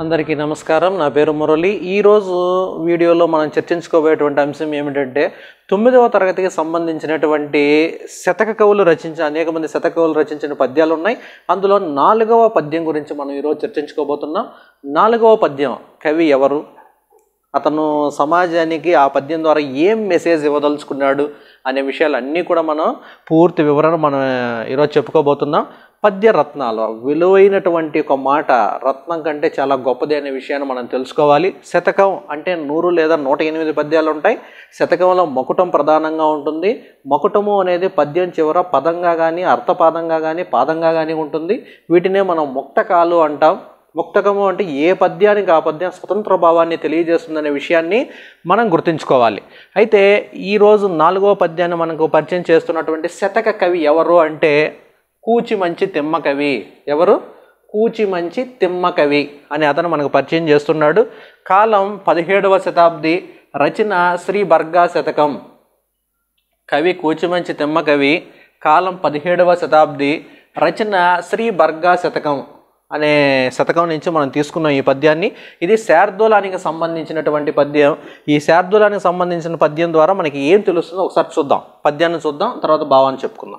అందరికీ నమస్కారం నా పేరు మురళి ఈరోజు వీడియోలో మనం చర్చించుకోబోయేటువంటి అంశం ఏమిటంటే తొమ్మిదవ తరగతికి సంబంధించినటువంటి శతక కవులు రచించిన అనేక మంది శతక కవులు రచించిన పద్యాలు ఉన్నాయి అందులో నాలుగవ పద్యం గురించి మనం ఈరోజు చర్చించుకోబోతున్నాం నాలుగవ పద్యం కవి ఎవరు అతను సమాజానికి ఆ పద్యం ద్వారా ఏం మెసేజ్ ఇవ్వదలుచుకున్నాడు అనే విషయాలు అన్నీ కూడా మనం పూర్తి వివరణ మనం ఈరోజు చెప్పుకోబోతున్నాం పద్య రత్నాలు విలువైనటువంటి ఒక మాట రత్నం కంటే చాలా గొప్పది అనే విషయాన్ని మనం తెలుసుకోవాలి శతకం అంటే నూరు లేదా నూట ఎనిమిది పద్యాలు ఉంటాయి శతకంలో మకుటం ప్రధానంగా ఉంటుంది మకుటము అనేది పద్యం చివర పదంగా కానీ అర్థపాదంగా కానీ పాదంగా కానీ ఉంటుంది వీటినే మనం ముక్తకాలు అంటాం ముక్తకము అంటే ఏ పద్యానికి ఆ పద్యం స్వతంత్ర భావాన్ని తెలియజేస్తుందనే విషయాన్ని మనం గుర్తుంచుకోవాలి అయితే ఈరోజు నాలుగవ పద్యాన్ని మనకు పరిచయం చేస్తున్నటువంటి శతక కవి ఎవరు అంటే కూచి మంచి తిమ్మ కవి ఎవరు కూచి మంచి తిమ్మ కవి అని అతను మనకు పరిచయం చేస్తున్నాడు కాలం పదిహేడవ శతాబ్ది రచన శ్రీ బర్గా శతకం కవి కూచిమంచి తిమ్మ కవి కాలం పదిహేడవ శతాబ్ది రచన శ్రీ బర్గా శతకం అనే శతకం నుంచి మనం తీసుకున్నాం ఈ పద్యాన్ని ఇది శార్దూలానికి సంబంధించినటువంటి పద్యం ఈ శార్దూలానికి సంబంధించిన పద్యం ద్వారా మనకి ఏం తెలుస్తుందో ఒకసారి చూద్దాం పద్యాన్ని చూద్దాం తర్వాత భావాన్ని చెప్పుకుందాం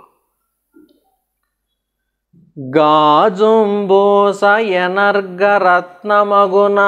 గాజుంబోస ఎనర్గరత్నమగున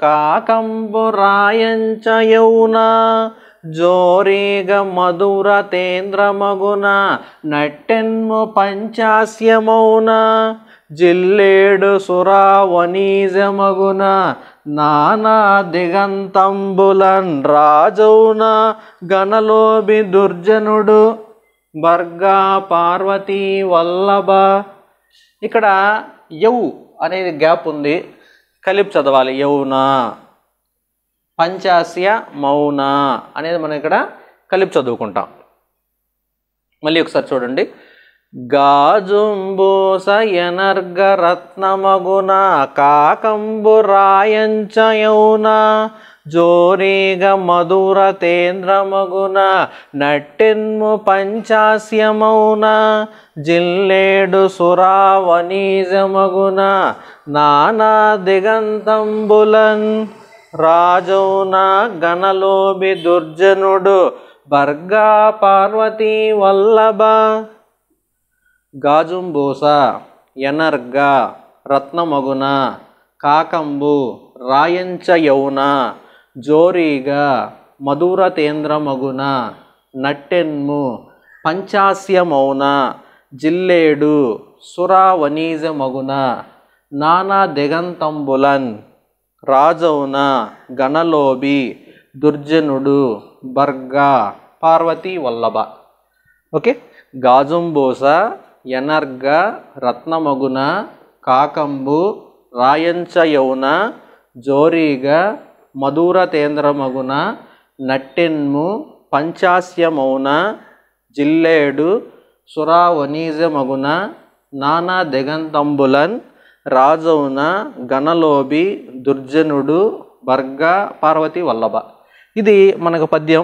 కాకంబురాయంచయౌన జోరీగ మధుర తేంద్రమగున నట్టెన్ము పంచాస్యమౌన జిల్లేడు సురావనీజమగున నానా దిగంతంబులన్ రాజౌన గణలోబి దుర్జనుడు బర్గా పార్వతీ వల్లభ ఇక్కడ యవు అనేది గ్యాప్ ఉంది కలిపి చదవాలి యౌన పంచాస్య మౌన అనేది మనం ఇక్కడ కలిపి చదువుకుంటాం మళ్ళీ ఒకసారి చూడండి గాజుంబూస ఎనర్గ రత్నమగున కాకంబు రాయంచయౌన జోరీగ మధుర తేంద్రమగున నట్టెన్ము పంచాస్యమౌన జిల్లేడు సురావనీజమగున నానా దిగంతంబులన్ రాజౌన గణలోబి దుర్జనుడు బర్గా పార్వతీ వల్లభ గాజుంబూస ఎనర్గ రత్నమగున కాకంబు రాయంచ యౌన జోరీగా మధురతేంద్రమగున నట్టెన్ము పంచాస్యమౌన జిల్లేడు సురావనీజమగున నానా దిగంతంబులన్ రాజౌన గణలోబి దుర్జనుడు బర్గా పార్వతీ వల్లభ ఓకే గాజుంబోస ఎనర్గ రత్నమగున కాకంబు రాయంచయౌన జోరీగ మధురతేంద్రమగున నట్టెన్ము పంచాస్యమౌన జిల్లేడు సురావనీజమగున నానా దిగంతంబులన్ రాజౌన గణలోబి దుర్జనుడు బర్గా పార్వతి వల్లభ ఇది మనకు పద్యం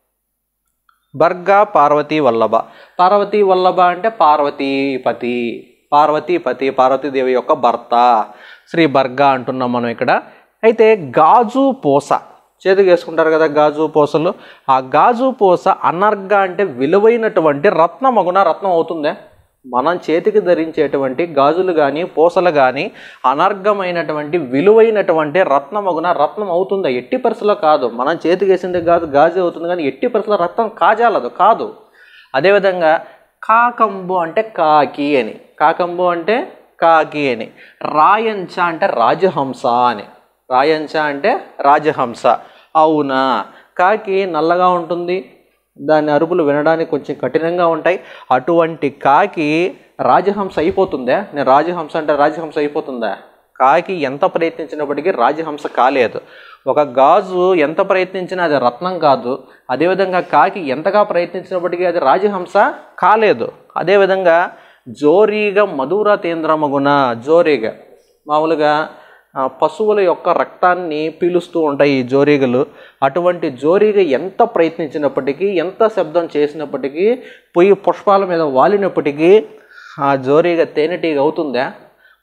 బర్గా పార్వతీ వల్లభ పార్వతీ వల్లభ అంటే పార్వతీపతి పార్వతీపతి పార్వతీదేవి యొక్క భర్త శ్రీ బర్గా అంటున్నాం మనం ఇక్కడ అయితే గాజు పూస చేతికి వేసుకుంటారు కదా గాజు పూసలు ఆ గాజు పూస అనర్గ అంటే విలువైనటువంటి రత్నమగున రత్నం అవుతుందే మనం చేతికి ధరించేటువంటి గాజులు కానీ పూసలు కానీ అనర్ఘమైనటువంటి విలువైనటువంటి రత్నమగున రత్నం అవుతుందా ఎట్టి పరిస్థితిలో కాదు మనం చేతికి వేసింది గాజు గాజు అవుతుంది కానీ ఎట్టి పరిస్థితిలో రత్నం కాజాలదు కాదు అదేవిధంగా కాకంబు అంటే కాకి అని కాకంబు అంటే కాకి అని రాయంచ అంటే రాజహంస అని రాయంచ అంటే రాజహంస అవునా కాకి నల్లగా ఉంటుంది దాని అరుపులు వినడానికి కొంచెం కఠినంగా ఉంటాయి అటువంటి కాకి రాజహంస అయిపోతుందా నేను రాజహంస అంటే రాజహంస అయిపోతుందా కాకి ఎంత ప్రయత్నించినప్పటికీ రాజహంస కాలేదు ఒక గాజు ఎంత ప్రయత్నించినా అది రత్నం కాదు అదేవిధంగా కాకి ఎంతగా ప్రయత్నించినప్పటికీ అది రాజహంస కాలేదు అదేవిధంగా జోరీగా మధుర తేంద్రమగున జోరీగా మామూలుగా ఆ, పశువుల యొక్క రక్తాన్ని పీలుస్తూ ఉంటాయి ఈ జోరీగలు అటువంటి జోరీగ ఎంత ప్రయత్నించినప్పటికీ ఎంత శబ్దం చేసినప్పటికీ పొయ్యి పుష్పాల మీద వాలినప్పటికీ ఆ జోరీగ తేనెటీగ అవుతుందా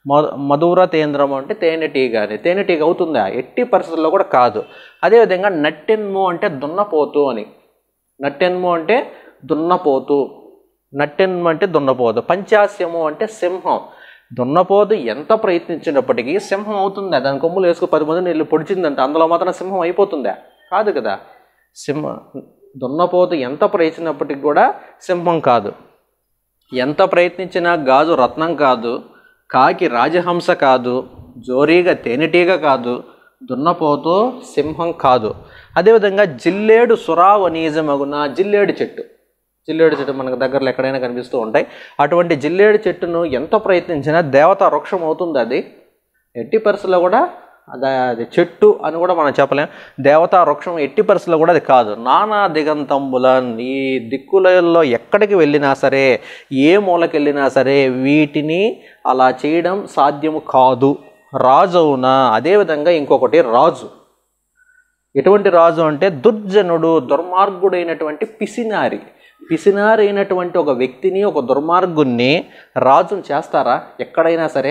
మధు మధురతేంద్రం అంటే తేనెటీగ అని తేనెటీగ అవుతుందా ఎట్టి పరిస్థితుల్లో కూడా కాదు అదేవిధంగా నట్టెన్ము అంటే దున్నపోతు అని నట్టెన్ము అంటే దున్నపోతు నట్టెన్ము అంటే దున్నపోతు పంచాస్యము అంటే సింహం దున్నపోతు ఎంత ప్రయత్నించినప్పటికీ సింహం అవుతుందా దాని కొమ్ములు వేసుకు పది మంది నీళ్ళు పొడిచిందంటే అందులో మాత్రం సింహం అయిపోతుందా కాదు కదా సింహ దున్నపోతు ఎంత ప్రయత్నించినప్పటికీ కూడా సింహం కాదు ఎంత ప్రయత్నించినా గాజు రత్నం కాదు కాకి రాజహంస కాదు జోరీగా తేనెటీగ కాదు దున్నపోతూ సింహం కాదు అదేవిధంగా జిల్లేడు సురావనీజమగున జిల్లేడు చెట్టు జిల్లేడు చెట్టు మనకు దగ్గరలో ఎక్కడైనా కనిపిస్తూ ఉంటాయి అటువంటి జిల్లేడు చెట్టును ఎంత ప్రయత్నించినా దేవతా వృక్షం అవుతుంది అది ఎట్టి పరిస్థితుల్లో కూడా అది అది చెట్టు అని కూడా మనం చెప్పలేం దేవతా వృక్షం ఎట్టి పరిస్థితుల్లో కూడా అది కాదు నానా దిగంతంబులన్ ఈ దిక్కులలో ఎక్కడికి వెళ్ళినా సరే ఏ మూలకి వెళ్ళినా సరే వీటిని అలా చేయడం సాధ్యము కాదు రాజు అవునా అదేవిధంగా ఇంకొకటి రాజు ఎటువంటి రాజు అంటే దుర్జనుడు దుర్మార్గుడైనటువంటి పిసినారి పిసినారి అయినటువంటి ఒక వ్యక్తిని ఒక దుర్మార్గుణ్ణి రాజును చేస్తారా ఎక్కడైనా సరే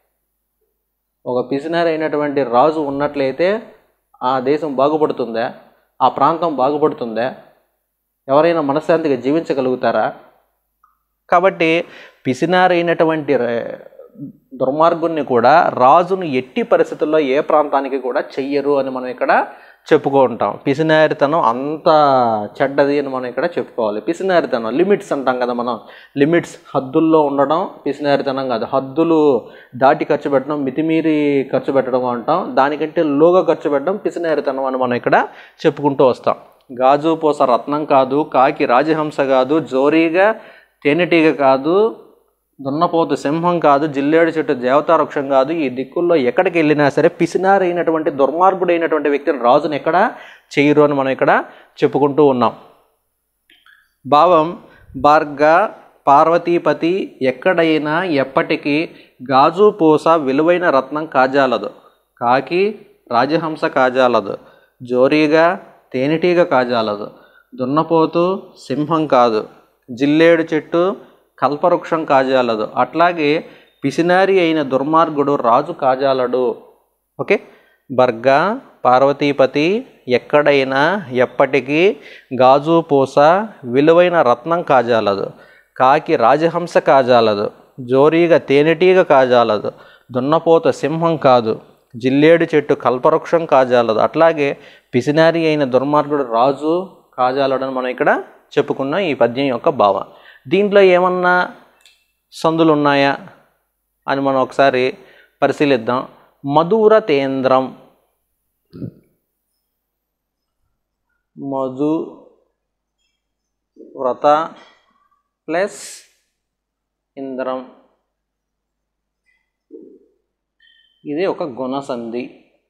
ఒక పిసినారి అయినటువంటి రాజు ఉన్నట్లయితే ఆ దేశం బాగుపడుతుందా ఆ ప్రాంతం బాగుపడుతుందా ఎవరైనా మనశ్శాంతిగా జీవించగలుగుతారా కాబట్టి పిసినారి అయినటువంటి ర- దుర్మార్గుణ్ణి కూడా రాజును ఎట్టి పరిస్థితుల్లో ఏ ప్రాంతానికి కూడా చెయ్యరు అని మనం ఇక్కడ చెప్పుకుంటాం పిసినారితనం అంత చెడ్డది అని మనం ఇక్కడ చెప్పుకోవాలి పిసినారితనం లిమిట్స్ అంటాం కదా మనం లిమిట్స్ హద్దుల్లో ఉండడం పిసినారితనం కాదు హద్దులు దాటి ఖర్చు పెట్టడం మితిమీరి ఖర్చు పెట్టడం అంటాం దానికంటే లోగా ఖర్చు పెట్టడం పిసినారితనం అని మనం ఇక్కడ చెప్పుకుంటూ వస్తాం గాజు పూస రత్నం కాదు కాకి రాజహంస కాదు జోరీగా తేనెటీగ కాదు దున్నపోతు సింహం కాదు జిల్లేడు చెట్టు దేవతా వృక్షం కాదు ఈ దిక్కుల్లో ఎక్కడికి వెళ్ళినా సరే పిసినారైనటువంటి దుర్మార్గుడైనటువంటి వ్యక్తిని రాజుని ఎక్కడ చేయరు అని మనం ఇక్కడ చెప్పుకుంటూ ఉన్నాం భావం భార్గ పార్వతీపతి ఎక్కడైనా ఎప్పటికీ గాజు పూస విలువైన రత్నం కాజాలదు కాకి రాజహంస కాజాలదు జోరీగా తేనెటీగ కాజాలదు దున్నపోతు సింహం కాదు జిల్లేడు చెట్టు కల్పవృక్షం కాజాలదు అట్లాగే పిసినారి అయిన దుర్మార్గుడు రాజు కాజాలడు ఓకే బర్గ పార్వతీపతి ఎక్కడైనా ఎప్పటికీ గాజు పూస విలువైన రత్నం కాజాలదు కాకి రాజహంస కాజాలదు జోరీగా తేనెటీగ కాజాలదు దున్నపోత సింహం కాదు జిల్లేడు చెట్టు కల్పవృక్షం కాజాలదు అట్లాగే పిసినారి అయిన దుర్మార్గుడు రాజు కాజాలడని మనం ఇక్కడ చెప్పుకున్న ఈ పద్యం యొక్క భావ దీంట్లో ఏమన్నా సందులు ఉన్నాయా అని మనం ఒకసారి పరిశీలిద్దాం మధుర తేంద్రం మధు వ్రత ప్లస్ ఇంద్రం ఇది ఒక గుణసంధి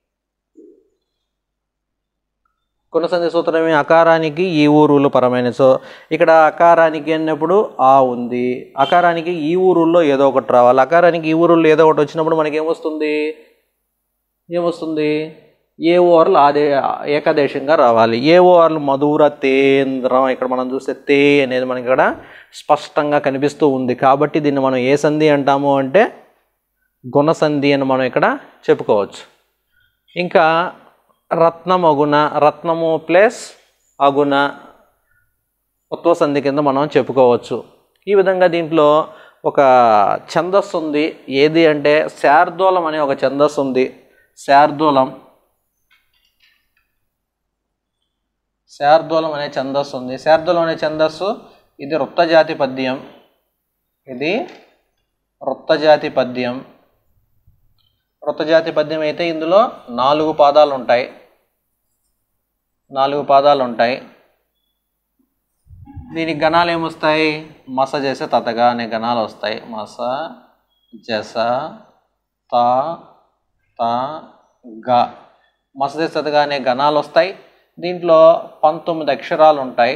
గుణసంధి సూత్రమే అకారానికి ఈ ఊరులో పరమైన సో ఇక్కడ అకారానికి అన్నప్పుడు ఆ ఉంది అకారానికి ఈ ఊరుల్లో ఏదో ఒకటి రావాలి అకారానికి ఈ ఊరుల్లో ఏదో ఒకటి వచ్చినప్పుడు మనకి ఏమొస్తుంది ఏమొస్తుంది ఏ ఓవర్లు ఆదే ఏకదేశంగా రావాలి ఏ ఓవర్లు మధుర తేంద్రం ఇక్కడ మనం చూస్తే తే అనేది మనకి ఇక్కడ స్పష్టంగా కనిపిస్తూ ఉంది కాబట్టి దీన్ని మనం ఏ సంధి అంటాము అంటే గుణసంధి అని మనం ఇక్కడ చెప్పుకోవచ్చు ఇంకా రత్నం అగుణ రత్నము ప్లస్ అగుణ ఉత్వ సంధి కింద మనం చెప్పుకోవచ్చు ఈ విధంగా దీంట్లో ఒక ఛందస్సు ఉంది ఏది అంటే శార్దూలం అనే ఒక ఛందస్సు ఉంది శార్దూలం శార్దూలం అనే ఛందస్సు ఉంది శార్దూలం అనే ఛందస్సు ఇది వృత్తజాతి పద్యం ఇది వృత్తజాతి పద్యం వృత్తజాతి పద్యం అయితే ఇందులో నాలుగు పాదాలు ఉంటాయి నాలుగు పాదాలు ఉంటాయి దీనికి గణాలు ఏమొస్తాయి మస చేసే తతగా అనే గణాలు వస్తాయి మస జస త త గ మస చేసే తతగా అనే గణాలు వస్తాయి దీంట్లో పంతొమ్మిది అక్షరాలు ఉంటాయి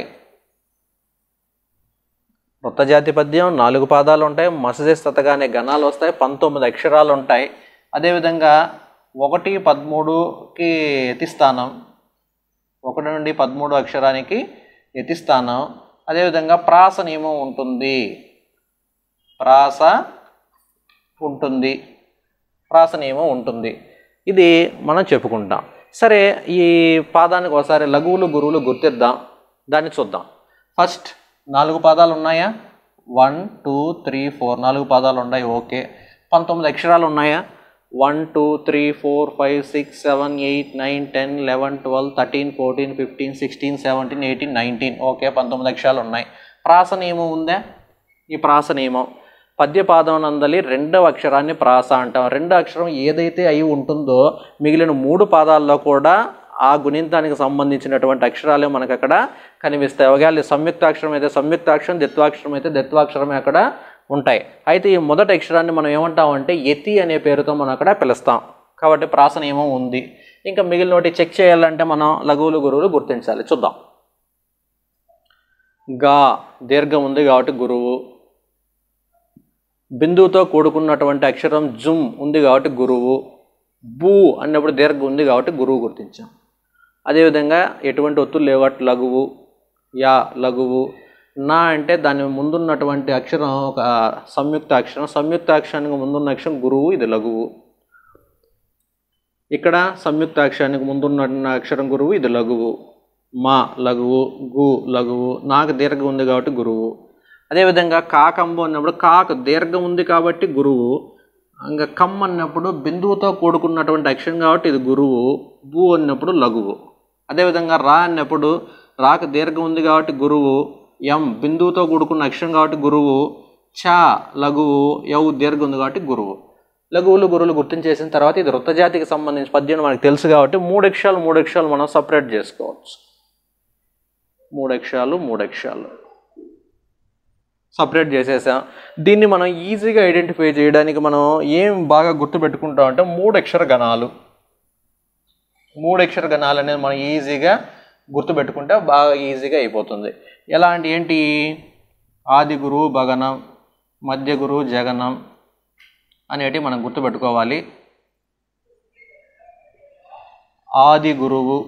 వృత్తజాతి పద్యం నాలుగు పాదాలు ఉంటాయి మసజేస్ తతగా అనే గణాలు వస్తాయి పంతొమ్మిది అక్షరాలు ఉంటాయి అదేవిధంగా ఒకటి పదమూడుకి యతిస్థానం ఒకటి నుండి పదమూడు అక్షరానికి యతిస్థానం అదేవిధంగా ప్రాస నియమం ఉంటుంది ప్రాస ఉంటుంది ప్రాస నియమం ఉంటుంది ఇది మనం చెప్పుకుంటాం సరే ఈ పాదానికి ఒకసారి లఘువులు గురువులు గుర్తిద్దాం దాన్ని చూద్దాం ఫస్ట్ నాలుగు పాదాలు ఉన్నాయా వన్ టూ త్రీ ఫోర్ నాలుగు పాదాలు ఉన్నాయి ఓకే పంతొమ్మిది అక్షరాలు ఉన్నాయా one two three four five six seven eight nine ten eleven twelve thirteen fourteen fifteen sixteen seventeen eighteen nineteen okay పంతొమ్మిది అక్షరాలు ఉన్నాయి ప్రాస నియమం ఉందా ఈ ప్రాస నియమం పద్యపాదం నందలి రెండవ అక్షరాన్ని ప్రాస అంటాం రెండో అక్షరం ఏదైతే అయి ఉంటుందో మిగిలిన మూడు పాదాల్లో కూడా ఆ గుణింతానికి సంబంధించినటువంటి అక్షరాలే మనకు అక్కడ కనిపిస్తాయి ఒకవేళ సంయుక్తాక్షరం అయితే సంయుక్తాక్షరం దిత్వాక్షరం అయితే దిత్వాక్షరమే అక్కడ ఉంటాయి అయితే ఈ మొదటి అక్షరాన్ని మనం ఏమంటామంటే యతి అనే పేరుతో మనం అక్కడ పిలుస్తాం కాబట్టి ప్రాస నియమం ఉంది ఇంకా మిగిలినోటి చెక్ చేయాలంటే మనం లఘువులు గురువులు గుర్తించాలి చూద్దాం గా దీర్ఘం ఉంది కాబట్టి గురువు బిందువుతో కూడుకున్నటువంటి అక్షరం జుమ్ ఉంది కాబట్టి గురువు బూ అన్నప్పుడు దీర్ఘం ఉంది కాబట్టి గురువు గుర్తించాం అదేవిధంగా ఎటువంటి ఒత్తులు లేవు కాబట్టి లఘువు యా లఘువు నా అంటే దాని ముందున్నటువంటి అక్షరం ఒక సంయుక్త అక్షరం సంయుక్త అక్షరానికి ముందున్న అక్షరం గురువు ఇది లఘువు ఇక్కడ సంయుక్త అక్షరానికి ముందున్న అక్షరం గురువు ఇది లఘువు మా లఘువు గు లఘువు నాకు దీర్ఘం ఉంది కాబట్టి గురువు అదేవిధంగా కాకంబు అన్నప్పుడు కాకు దీర్ఘం ఉంది కాబట్టి గురువు ఇంకా కమ్ అన్నప్పుడు బిందువుతో కూడుకున్నటువంటి అక్షరం కాబట్టి ఇది గురువు భూ అన్నప్పుడు లఘువు అదేవిధంగా రా అన్నప్పుడు రాకు దీర్ఘం ఉంది కాబట్టి గురువు ఎం బిందువుతో కూడుకున్న అక్షరం కాబట్టి గురువు చ లఘువు యవు దీర్ఘం ఉంది కాబట్టి గురువు లఘువులు గురువులు గుర్తించేసిన తర్వాత ఇది వృత్తజాతికి సంబంధించిన పద్యం మనకు తెలుసు కాబట్టి మూడు అక్షరాలు మూడు అక్షరాలు మనం సపరేట్ చేసుకోవచ్చు మూడు అక్షరాలు మూడు అక్షరాలు సపరేట్ చేసేసాం దీన్ని మనం ఈజీగా ఐడెంటిఫై చేయడానికి మనం ఏం బాగా గుర్తుపెట్టుకుంటాం అంటే మూడు అక్షర గణాలు మూడు అక్షర గణాలు అనేది మనం ఈజీగా గుర్తుపెట్టుకుంటే బాగా ఈజీగా అయిపోతుంది ఎలా అంటే ఏంటి ఆది గురువు భగనం మధ్య గురువు జగనం అనేటివి మనం గుర్తుపెట్టుకోవాలి ఆది గురువు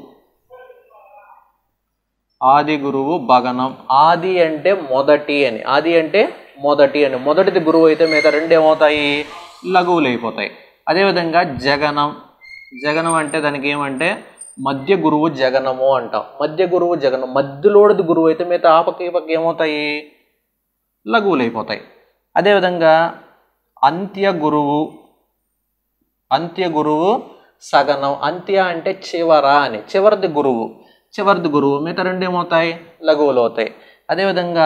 ఆది గురువు భగనం ఆది అంటే మొదటి అని ఆది అంటే మొదటి అని మొదటిది గురువు అయితే మిగతా రెండు ఏమవుతాయి లఘువులు అయిపోతాయి అదేవిధంగా జగనం జగనం అంటే దానికి ఏమంటే మధ్య గురువు జగనము అంటాం మధ్య గురువు జగనం మధ్యలోడిది గురువు అయితే మిగతా ఆ పక్క ఈ పక్క ఏమవుతాయి లఘువులు అయిపోతాయి అదేవిధంగా అంత్య గురువు అంత్య గురువు సగనం అంత్య అంటే చివర అని చివరిది గురువు చివరిది గురువు మిగతా రెండు ఏమవుతాయి లఘువులు అవుతాయి అదేవిధంగా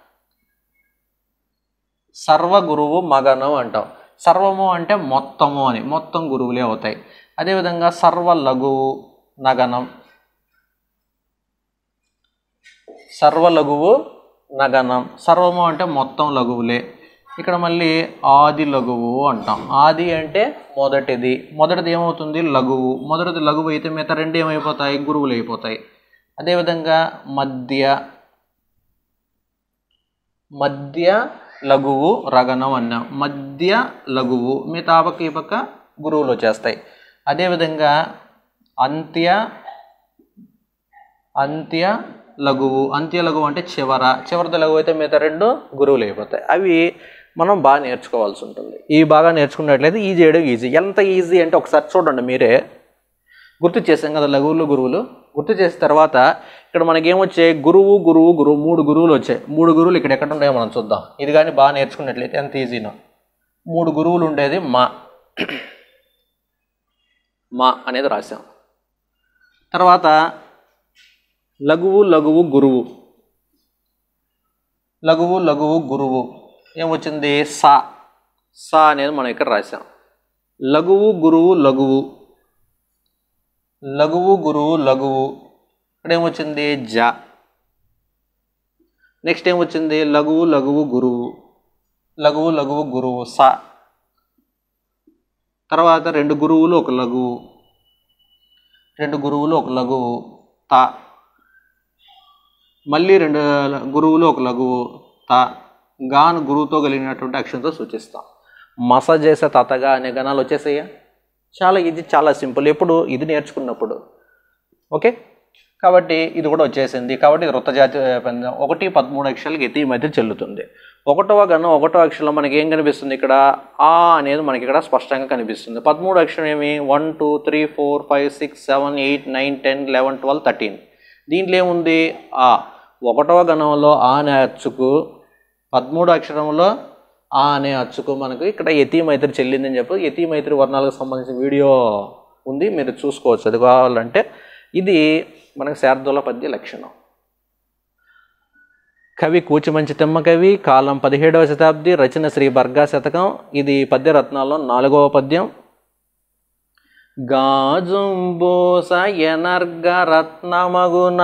సర్వ గురువు మగనం అంటాం సర్వము అంటే మొత్తము అని మొత్తం గురువులే అవుతాయి అదేవిధంగా సర్వ లఘువు నగనం సర్వ లఘువు నగనం సర్వము అంటే మొత్తం లఘువులే ఇక్కడ మళ్ళీ ఆది లఘువు అంటాం ఆది అంటే మొదటిది మొదటిది ఏమవుతుంది లఘువు మొదటిది లఘువు అయితే మిగతా రెండు ఏమైపోతాయి గురువులు అయిపోతాయి అదేవిధంగా మధ్య మధ్య లఘువు రగనం అన్నాం మధ్య లఘువు మిగతా ఆ పక్క ఈ పక్క గురువులు వచ్చేస్తాయి అదేవిధంగా అంత్య అంత్య లఘువు అంత్య లఘువు అంటే చివర చివరిది లఘువు అయితే మిగతా రెండు గురువులు అయిపోతాయి అవి మనం బాగా నేర్చుకోవాల్సి ఉంటుంది ఇవి బాగా నేర్చుకున్నట్లయితే ఈ చేయడం ఈజీ ఎంత ఈజీ అంటే ఒకసారి చూడండి మీరే గుర్తు చేసాం కదా లఘువులు గురువులు గుర్తు చేసిన తర్వాత ఇక్కడ మనకేమొచ్చాయి గురువు గురువు గురువు మూడు గురువులు వచ్చాయి మూడు గురువులు ఇక్కడ ఎక్కడ ఉన్నాయో మనం చూద్దాం ఇది కానీ బాగా నేర్చుకున్నట్లయితే ఎంత ఈజీనో మూడు గురువులు ఉండేది మా మా అనేది రాశాం తర్వాత లఘువు లఘువు గురువు లఘువు లఘువు గురువు ఏమొచ్చింది సా సా అనేది మనం ఇక్కడ రాసాం లఘువు గురువు లఘువు లఘువు గురువు లఘువు ఇక్కడ ఏమొచ్చింది జ నెక్స్ట్ ఏమొచ్చింది లఘువు లఘువు గురువు లఘువు లఘువు గురువు స తర్వాత రెండు గురువులు ఒక లఘువు రెండు గురువులు ఒక లఘువు త మళ్ళీ రెండు గురువులు ఒక లఘువు త గాను గురువుతో కలిగినటువంటి అక్షరంతో సూచిస్తాం మస చేసే తతగా అనే గణాలు వచ్చేసాయా చాలా ఇది చాలా సింపుల్ ఎప్పుడు ఇది నేర్చుకున్నప్పుడు ఓకే కాబట్టి ఇది కూడా వచ్చేసింది కాబట్టి ఇది వృత్తజాతి పందెం ఒకటి పదమూడు అక్షరాలకి ఎత్తి మధ్య చెల్లుతుంది ఒకటవ గణం ఒకటో అక్షరంలో మనకి ఏం కనిపిస్తుంది ఇక్కడ ఆ అనేది మనకి ఇక్కడ స్పష్టంగా కనిపిస్తుంది పదమూడు అక్షరం ఏమి one two three four five six seven eight nine ten eleven twelve thirteen దీంట్లో ఏముంది ఆ ఒకటవ గణంలో ఆ అనే అచ్చుకు పదమూడు అక్షరంలో ఆ అనే అచ్చుకు మనకు ఇక్కడ యతీ మైత్రి చెల్లిందని చెప్పి యతీ మైత్రి వర్ణాలకు సంబంధించిన వీడియో ఉంది మీరు చూసుకోవచ్చు అది కావాలంటే ఇది మనకు శారదూల పద్య లక్షణం కవి కూచిమంచి తిమ్మ కవి కాలం పదిహేడవ శతాబ్ది రచన శ్రీ బర్గా శతకం ఇది పద్యరత్నాల్లో నాలుగవ పద్యం గాజుంబూస ఎనర్గ రత్నమగున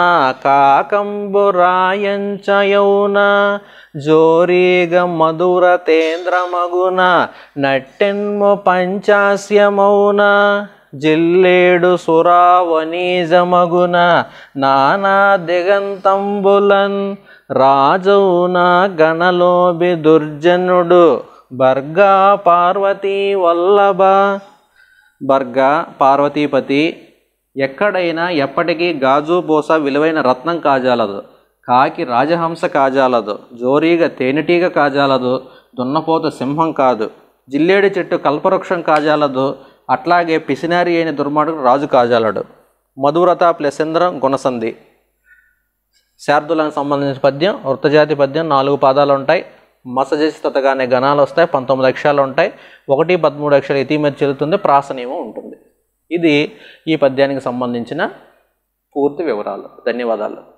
కాకంబురాయంచయౌన జోరీగ మధుర తేంద్రమగున నట్టెన్ము పంచాస్యమౌన జిల్లేడు సురావనీజమగున నానా దిగంతంబులన్ రాజౌన గణలోబి దుర్జనుడు బర్గా పార్వతీ వల్లభ బర్గ పార్వతీపతి ఎక్కడైనా ఎప్పటికీ గాజు బోస విలువైన రత్నం కాజాలదు కాకి రాజహంస కాజాలదు జోరీగా తేనెటీగ కాజాలదు దున్నపోత సింహం కాదు జిల్లేడి చెట్టు కల్పవృక్షం కాజాలదు అట్లాగే పిసినారి అయిన దుర్మార్గుడు రాజు కాజాలడు మధురత ప్లసింద్రం గుణసంధి శార్దులకు సంబంధించిన పద్యం వృత్తజాతి పద్యం నాలుగు పాదాలు ఉంటాయి మసజస్తగా అనే గణాలు వస్తాయి పంతొమ్మిది అక్షరాలు ఉంటాయి ఒకటి పదమూడు అక్షరాలు ఇతిమతి చెల్లుతుంది ప్రాసనేమో ఉంటుంది ఇది ఈ పద్యానికి సంబంధించిన పూర్తి వివరాలు ధన్యవాదాలు